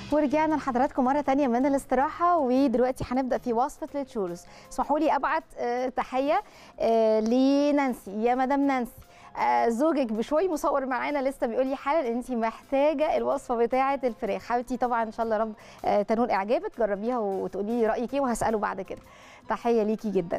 ورجعنا لحضراتكم مرة تانية من الاستراحة ودلوقتي هنبدأ في وصفة التشورز اسمحوا لي أبعت آه، تحية آه، لنانسي يا مدام نانسي آه، زوجك بشوي مصور معانا لسه بيقول لي حالا انت محتاجه الوصفه بتاعه الفراخ حبيبتي طبعا ان شاء الله رب آه، تنول اعجابك جربيها وتقولي لي رايك ايه وهساله بعد كده تحيه ليكي جدا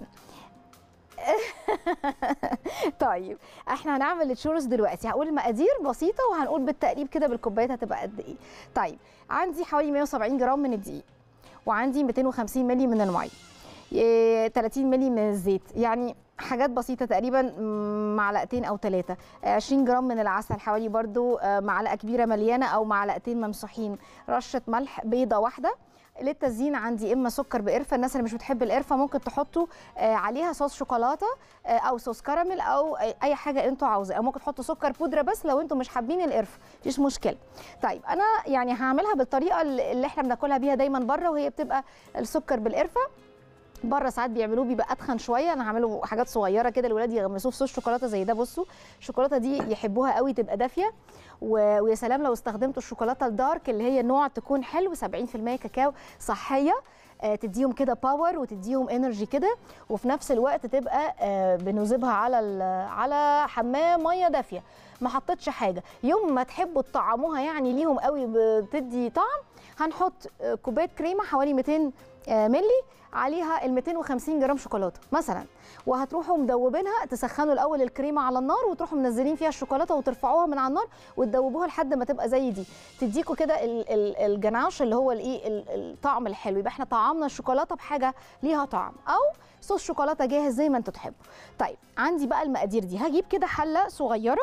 طيب احنا هنعمل التشورز دلوقتي هقول مقادير بسيطه وهنقول بالتقريب كده بالكوبايات هتبقى قد ايه طيب عندي حوالي 170 جرام من الدقيق وعندي 250 مللي من الميه إيه، 30 مللي من الزيت يعني حاجات بسيطه تقريبا مم، معلقتين او ثلاثه 20 جرام من العسل حوالي برضو آه، معلقه كبيره مليانه او معلقتين ممسوحين رشه ملح بيضه واحده للتزيين عندي اما سكر بقرفه الناس اللي مش بتحب القرفه ممكن تحطوا آه، عليها صوص شوكولاته آه، او صوص كراميل او أي- اي حاجه انتوا عاوزاه او ممكن تحطوا سكر بودره بس لو انتوا مش حابين القرفه مفيش مشكله طيب انا يعني هعملها بالطريقه اللي اللي احنا بناكلها بيها دايما بره وهي بتبقى السكر بالقرفه بره ساعات بيعملوه بيبقى اتخن شويه انا هعمله حاجات صغيره كده الولاد يغمسوه في صوص شوكولاته زي ده بصوا الشوكولاته دي يحبوها قوي تبقى دافيه و... ويا سلام لو استخدمتوا الشوكولاته الدارك اللي هي نوع تكون حلو 70% كاكاو صحيه آه، تديهم كده باور وتديهم انرجي كده وفي نفس الوقت تبقى آه، بنوزبها على ال- على حمام ميه دافيه ما حطيتش حاجه يوم ما تحبوا تطعموها يعني ليهم قوي بتدي طعم هنحط آه، كوبايه كريمه حوالي 200 آه، ملي عليها ال 250 جرام شوكولاته مثلا وهتروحوا مدوبينها تسخنوا الاول الكريمه على النار وتروحوا منزلين فيها الشوكولاته وترفعوها من على النار وتدوبوها لحد ما تبقى زي دي تديكوا كده ال- ال- الجناش اللي هو الايه ال- الطعم الحلو يبقى احنا طعمنا الشوكولاته بحاجه ليها طعم او صوص شوكولاته جاهز زي ما انتوا تحبوا طيب عندي بقى المقادير دي هجيب كده حله صغيره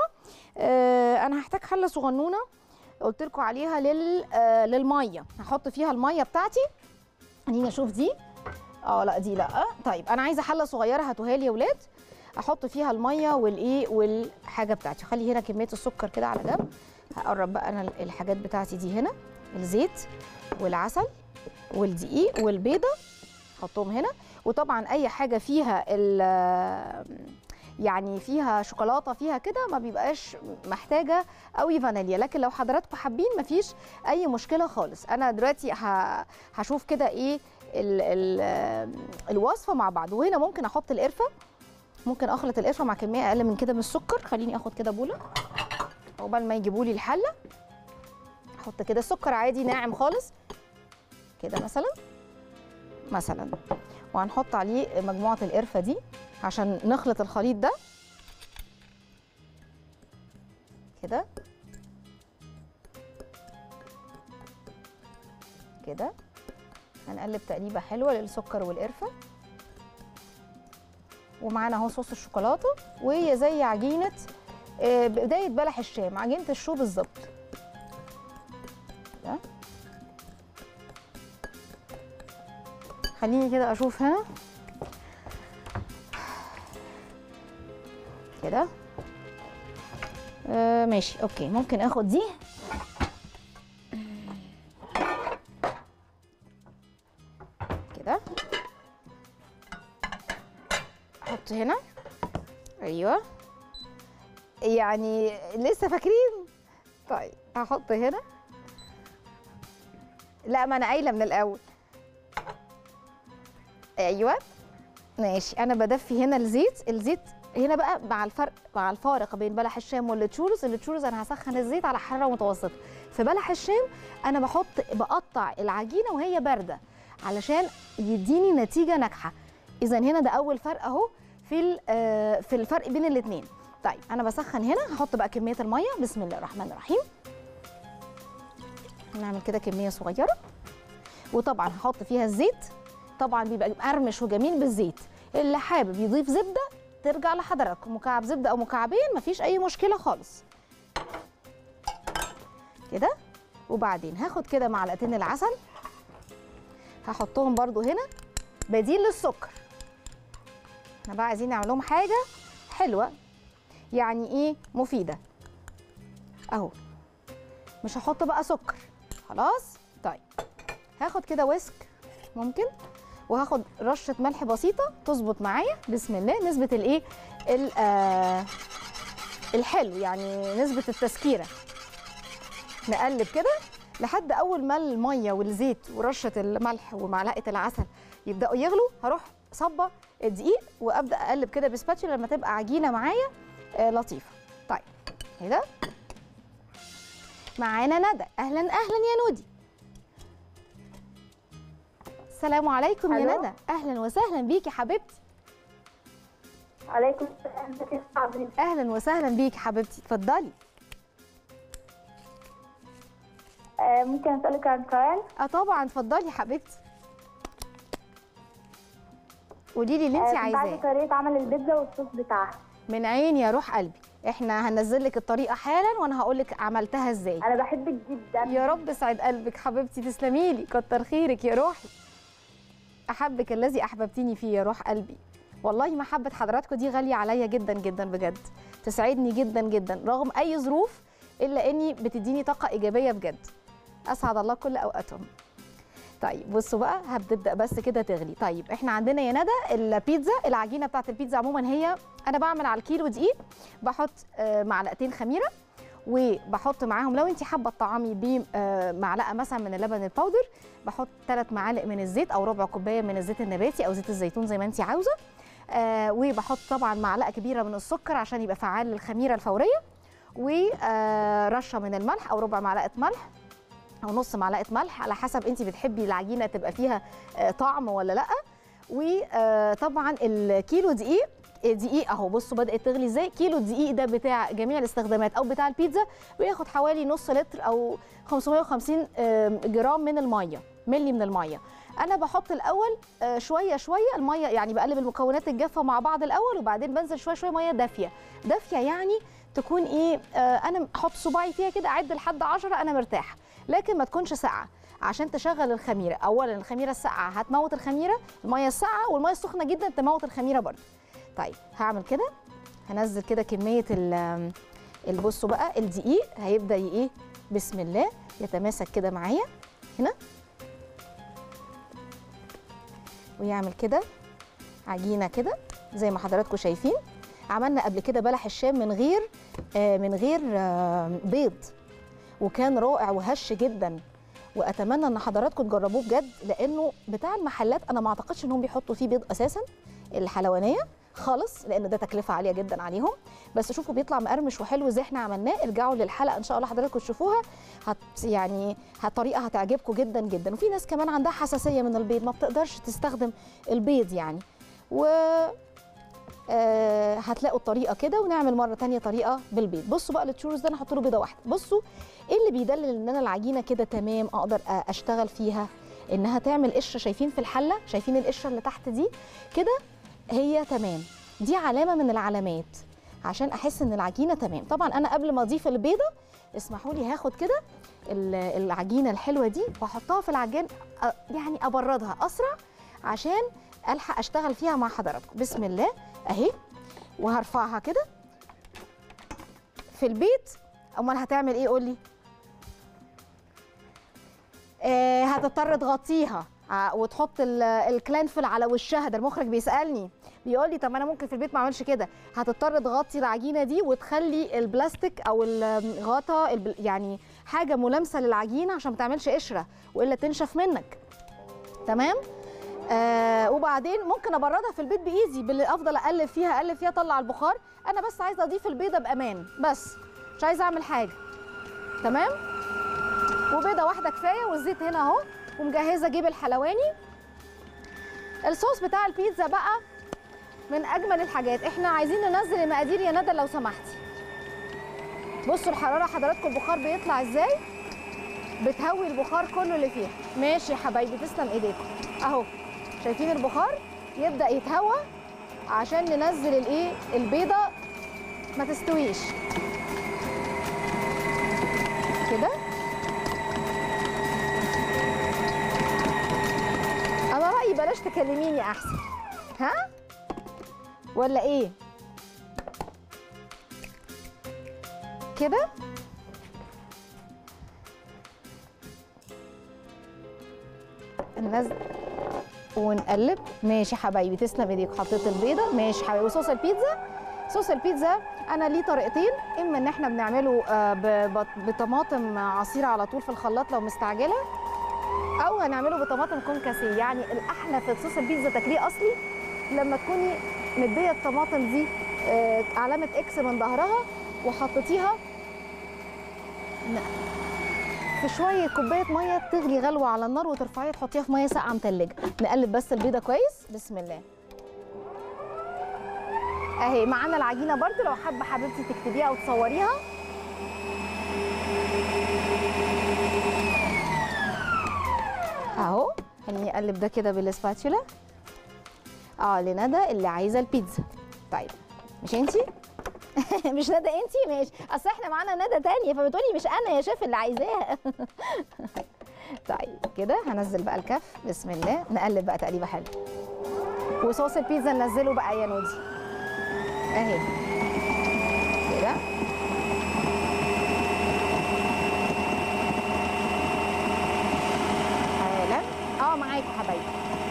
آه انا هحتاج حله صغنونه قلت لكم عليها لل آه للميه هحط فيها الميه بتاعتي خليني اشوف دي اه لا دي لا طيب انا عايزه حله صغيره هاتوها لي يا ولاد احط فيها الميه والايه والحاجه بتاعتي خلي هنا كميه السكر كده على جنب هقرب بقى انا الحاجات بتاعتي دي هنا الزيت والعسل والدقيق والبيضه احطهم هنا وطبعا اي حاجه فيها ال يعني فيها شوكولاته فيها كده ما بيبقاش محتاجه قوي فانيليا لكن لو حضراتكم حابين مفيش اي مشكله خالص انا دلوقتي ه- هشوف كده ايه ال ال الوصفه مع بعض وهنا ممكن احط القرفه ممكن اخلط القرفه مع كميه اقل من كده من السكر خليني اخد كده بوله عقبال ما يجيبوا لي الحله احط كده سكر عادي ناعم خالص كده مثلا مثلا وهنحط عليه مجموعه القرفه دي عشان نخلط الخليط ده كده كده هنقلب تقليبه حلوه للسكر والقرفه ومعانا اهو صوص الشوكولاته وهي زي عجينه آه، بدايه بلح الشام عجينه الشو بالظبط كده. خليني كده اشوف هنا كده آه ماشي اوكي ممكن اخد دي كده احط هنا ايوه يعني لسه فاكرين طيب هحط هنا لا ما انا قايله من الاول ايوه ماشي انا بدفي هنا الزيت الزيت هنا بقى مع الفرق مع الفارق بين بلح الشام والتشورز التشورز انا هسخن الزيت على حراره متوسطه في بلح الشام انا بحط بقطع العجينه وهي بارده علشان يديني نتيجه ناجحه اذا هنا ده اول فرق اهو في ال- آه، في الفرق بين الاثنين طيب انا بسخن هنا هحط بقى كميه الميه بسم الله الرحمن الرحيم هنعمل كده كميه صغيره وطبعا هحط فيها الزيت طبعا بيبقى مقرمش وجميل بالزيت اللي حابب يضيف زبده ترجع لحضراتكم مكعب زبده او مكعبين مفيش اي مشكله خالص كده وبعدين هاخد كده معلقتين العسل هحطهم برضو هنا بديل للسكر احنا بقى عايزين نعمل لهم حاجه حلوه يعني ايه مفيده اهو مش هحط بقى سكر خلاص طيب هاخد كده ويسك ممكن وهاخد رشه ملح بسيطه تظبط معايا بسم الله نسبه الايه ال- آه، الحلو يعني نسبه التسكيره نقلب كده لحد اول ما الميه والزيت ورشه الملح ومعلقه العسل يبداوا يغلوا هروح صبه الدقيق وابدا اقلب كده بسباتشولا لما تبقى عجينه معايا آه لطيفه طيب كده معانا ندى اهلا اهلا يا نودي السلام عليكم يا ألو. ندى اهلا وسهلا بيكي حبيبتي عليكم السلام ازيك يا صاحبي اهلا وسهلا بيكي حبيبتي اتفضلي آه ممكن اسالك عن سؤال اه طبعا اتفضلي حبيبتي قولي لي اللي انت آه، كنت عايزه عايزاه طريقه عمل البيتزا والصوص بتاعها من عيني يا روح قلبي احنا هنزل لك الطريقه حالا وانا هقول لك عملتها ازاي انا بحبك جدا يا رب سعد قلبك حبيبتي تسلمي لي كتر خيرك يا روحي احبك الذي احببتيني فيه يا روح قلبي والله محبه حضراتكم دي غاليه عليا جدا جدا بجد تسعدني جدا جدا رغم اي ظروف الا اني بتديني طاقه ايجابيه بجد اسعد الله كل اوقاتهم طيب بصوا بقى هتبدا بس كده تغلي طيب احنا عندنا يا ندى البيتزا العجينه بتاعت البيتزا عموما هي انا بعمل على الكيلو دقيق بحط آه، معلقتين خميره وبحط معاهم لو انت حابه تطعمي بمعلقه مثلا من اللبن الباودر بحط ثلاث معالق من الزيت او ربع كوبايه من الزيت النباتي او زيت الزيتون زي ما انت عاوزه آه وبحط طبعا معلقه كبيره من السكر عشان يبقى فعال للخميره الفوريه ورشه من الملح او ربع معلقه ملح او نص معلقه ملح على حسب انت بتحبي العجينه تبقى فيها آه، طعم ولا لا وطبعا الكيلو دقيق دقيق اهو بصوا بدات تغلي ازاي كيلو الدقيق ده بتاع جميع الاستخدامات او بتاع البيتزا بياخد حوالي نص لتر او 550 آم، جرام من الميه ملي من الميه انا بحط الاول آه، شويه شويه الميه يعني بقلب المكونات الجافه مع بعض الاول وبعدين بنزل شويه شويه ميه دافيه دافيه يعني تكون ايه آه، انا احط صباعي فيها كده اعد لحد 10 انا مرتاحه لكن ما تكونش ساقعه عشان تشغل الخميره اولا الخميره الساقعه هتموت الخميره الميه الساقعه والميه السخنه جدا تموت الخميره برضو طيب هعمل كده هنزل كده كميه ال- البصوا بقى الدقيق هيبدا ي- ايه بسم الله يتماسك كده معايا هنا ويعمل كده عجينه كده زي ما حضراتكم شايفين عملنا قبل كده بلح الشام من غير آه من غير آه بيض وكان رائع وهش جدا واتمنى ان حضراتكم تجربوه بجد لانه بتاع المحلات انا ما اعتقدش انهم بيحطوا فيه بيض اساسا الحلوانيه خالص لان ده تكلفه عاليه جدا عليهم بس شوفوا بيطلع مقرمش وحلو زي احنا عملناه ارجعوا للحلقه ان شاء الله حضراتكم تشوفوها هت يعني الطريقه هتعجبكم جدا جدا وفي ناس كمان عندها حساسيه من البيض ما بتقدرش تستخدم البيض يعني و آه هتلاقوا الطريقه كده ونعمل مره تانية طريقه بالبيض بصوا بقى التشورز ده انا هحط له بيضه واحده بصوا ايه اللي بيدلل ان انا العجينه كده تمام اقدر أ- اشتغل فيها انها تعمل قشره شايفين في الحله شايفين القشره اللي تحت دي كده هي تمام دي علامه من العلامات عشان احس ان العجينه تمام طبعا انا قبل ما اضيف البيضه اسمحوا لي هاخد كده ال- العجينه الحلوه دي واحطها في العجان أ- يعني ابردها اسرع عشان الحق اشتغل فيها مع حضراتكم بسم الله اهي وهرفعها كده في البيت امال هتعمل ايه قولي آه هتضطر تغطيها ع- وتحط ال- الكلانفل على وشها ده المخرج بيسالني بيقول لي طب ما انا ممكن في البيت ما اعملش كده هتضطر تغطي العجينه دي وتخلي البلاستيك او الغطا البل- يعني حاجه ملامسه للعجينه عشان ما تعملش قشره والا تنشف منك تمام آه وبعدين ممكن ابردها في البيت بايدي باللي افضل اقلب فيها اقلب فيها اطلع البخار انا بس عايزه اضيف البيضه بامان بس مش عايزه اعمل حاجه تمام وبيضه واحده كفايه والزيت هنا اهو ومجهزه جيب الحلواني الصوص بتاع البيتزا بقى من اجمل الحاجات احنا عايزين ننزل المقادير يا ندى لو سمحتي بصوا الحراره حضراتكم البخار بيطلع ازاي بتهوي البخار كله اللي فيها ماشي يا حبايبي تسلم ايديكم اهو شايفين البخار يبدا يتهوى عشان ننزل الايه البيضه ما تستويش كده انا رايي بلاش تكلميني احسن ها ولا ايه كده ننزل ونقلب ماشي حبايبي تسلم ايديك حطيت البيضه ماشي حبايبي وصوص البيتزا صوص البيتزا انا ليه طريقتين اما ان احنا بنعمله آه، ب- بط- بطماطم عصير على طول في الخلاط لو مستعجله او هنعمله بطماطم كونكاسيه يعني الاحلى في صوص البيتزا تاكليه اصلي لما تكوني مديه الطماطم دي آه، علامه اكس من ظهرها وحطيتيها ن- في شويه كوبايه ميه تغلي غلوه على النار وترفعيها تحطيها في ميه ساقعه متلجه نقلب بس البيضه كويس بسم الله اهي معانا العجينه برضو لو حابه حبيبتي تكتبيها او تصوريها اهو خليني اقلب ده كده بالسباتشولا اه لندى اللي عايزه البيتزا طيب مش انتي مش ندى انتي ماشي اصل احنا معانا ندى تانية فبتقولي مش انا يا شيف اللي عايزاها طيب كده هنزل بقى الكف بسم الله نقلب بقى تقليبه حلوه وصوص البيتزا ننزله بقى يا نودي اهي كده حالا اه معاكم حبايبي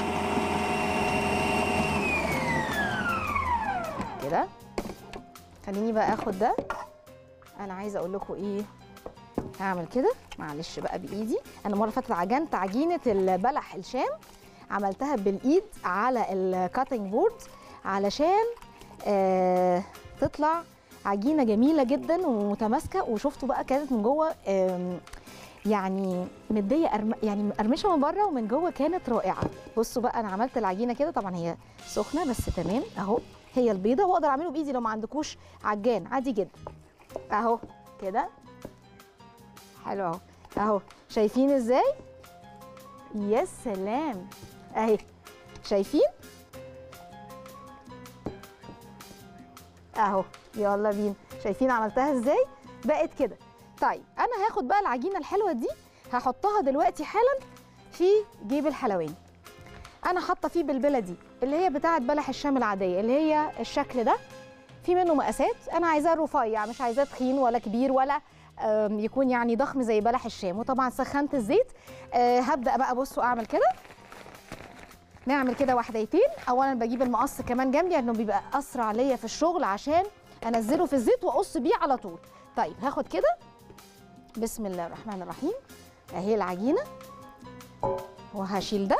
كده خليني بقى اخد ده انا عايزه اقول لكم ايه هعمل كده معلش بقى بايدي انا مره فاتت عجنت عجينه البلح الشام عملتها بالايد على الكاتنج بورد علشان آه تطلع عجينه جميله جدا ومتماسكه وشفتوا بقى كانت من جوه آم، يعني مديه أرم... يعني مقرمشه من بره ومن جوه كانت رائعه بصوا بقى انا عملت العجينه كده طبعا هي سخنه بس تمام اهو هي البيضه واقدر اعمله بايدي لو ما عندكوش عجان عادي جدا اهو كده حلو اهو اهو شايفين ازاي يا سلام اهي شايفين اهو يلا بينا شايفين عملتها ازاي بقت كده طيب انا هاخد بقى العجينه الحلوه دي هحطها دلوقتي حالا في جيب الحلواني انا حاطه فيه بالبلدي اللي هي بتاعه بلح الشام العاديه اللي هي الشكل ده في منه مقاسات انا عايزاه رفيع مش عايزاه تخين ولا كبير ولا آم، يكون يعني ضخم زي بلح الشام وطبعا سخنت الزيت آه، هبدا بقى بصوا اعمل كده نعمل كده واحدتين اولا بجيب المقص كمان جنبي لانه بيبقى اسرع ليا في الشغل عشان انزله في الزيت واقص بيه على طول طيب هاخد كده بسم الله الرحمن الرحيم اهي العجينه وهشيل ده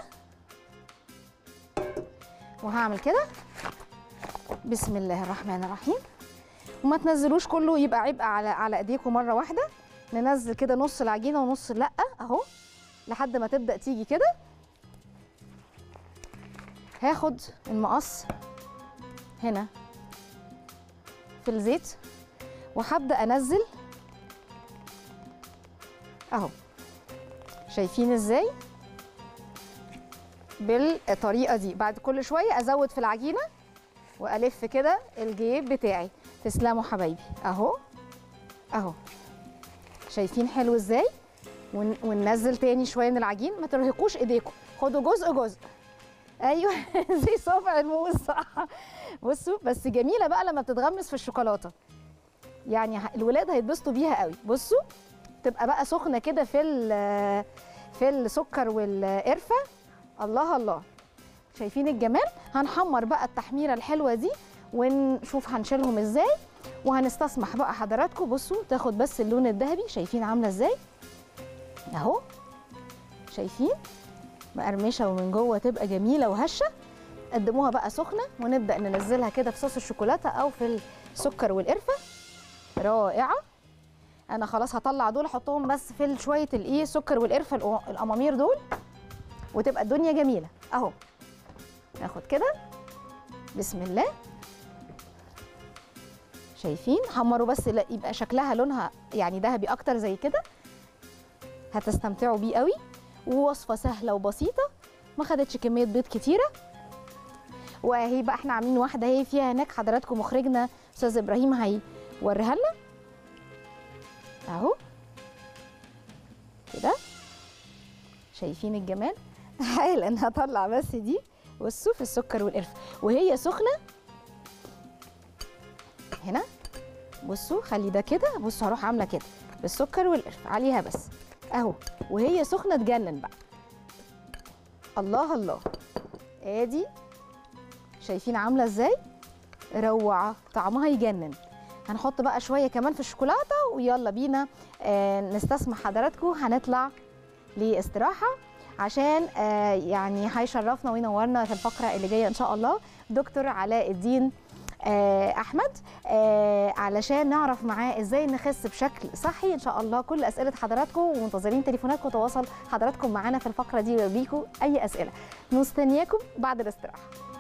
وهعمل كده بسم الله الرحمن الرحيم وما تنزلوش كله يبقى عبء على على ايديكم مره واحده ننزل كده نص العجينه ونص لا اهو لحد ما تبدا تيجي كده هاخد المقص هنا في الزيت وهبدا انزل اهو شايفين ازاي بالطريقه دي بعد كل شويه ازود في العجينه والف كده الجيب بتاعي تسلموا حبايبي اهو اهو شايفين حلو ازاي ون- وننزل تاني شويه من العجين ما ترهقوش ايديكم خدوا جزء جزء ايوه زي صوابع الموز صح بصوا بس جميله بقى لما بتتغمس في الشوكولاته يعني ه- الولاد هيتبسطوا بيها قوي بصوا تبقى بقى سخنه كده في ال- في السكر والقرفه الله الله شايفين الجمال هنحمر بقى التحميره الحلوه دي ونشوف هنشيلهم ازاي وهنستسمح بقى حضراتكم بصوا تاخد بس اللون الذهبي شايفين عامله ازاي اهو شايفين مقرمشه ومن جوه تبقى جميله وهشه قدموها بقى سخنه ونبدا ننزلها كده في صوص الشوكولاته او في السكر والقرفه رائعه انا خلاص هطلع دول احطهم بس في شويه الايه سكر والقرفه الأ- الامامير دول وتبقى الدنيا جميله اهو ناخد كده بسم الله شايفين حمروا بس لا يبقى شكلها لونها يعني ذهبي اكتر زي كده هتستمتعوا بيه قوي ووصفه سهله وبسيطه ما خدتش كميه بيض كتيره واهي بقى احنا عاملين واحده اهي فيها هناك حضراتكم مخرجنا استاذ ابراهيم هيوريها لنا اهو كده شايفين الجمال حالا هطلع بس دي بصوا في السكر والقرفه وهي سخنه هنا بصوا خلي ده كده بصوا هروح عامله كده بالسكر والقرفه عليها بس اهو وهي سخنه تجنن بقى الله الله ادي شايفين عامله ازاي روعه طعمها يجنن هنحط بقى شويه كمان في الشوكولاته ويلا بينا آه، نستسمح حضراتكم هنطلع لاستراحه عشان آه، يعني هيشرفنا وينورنا في الفقره اللي جايه ان شاء الله دكتور علاء الدين آه، احمد آه، علشان نعرف معاه ازاي نخس بشكل صحي ان شاء الله كل اسئله حضراتكم ومنتظرين تليفوناتكم وتواصل حضراتكم معانا في الفقره دي لو ليكم اي اسئله مستنياكم بعد الاستراحه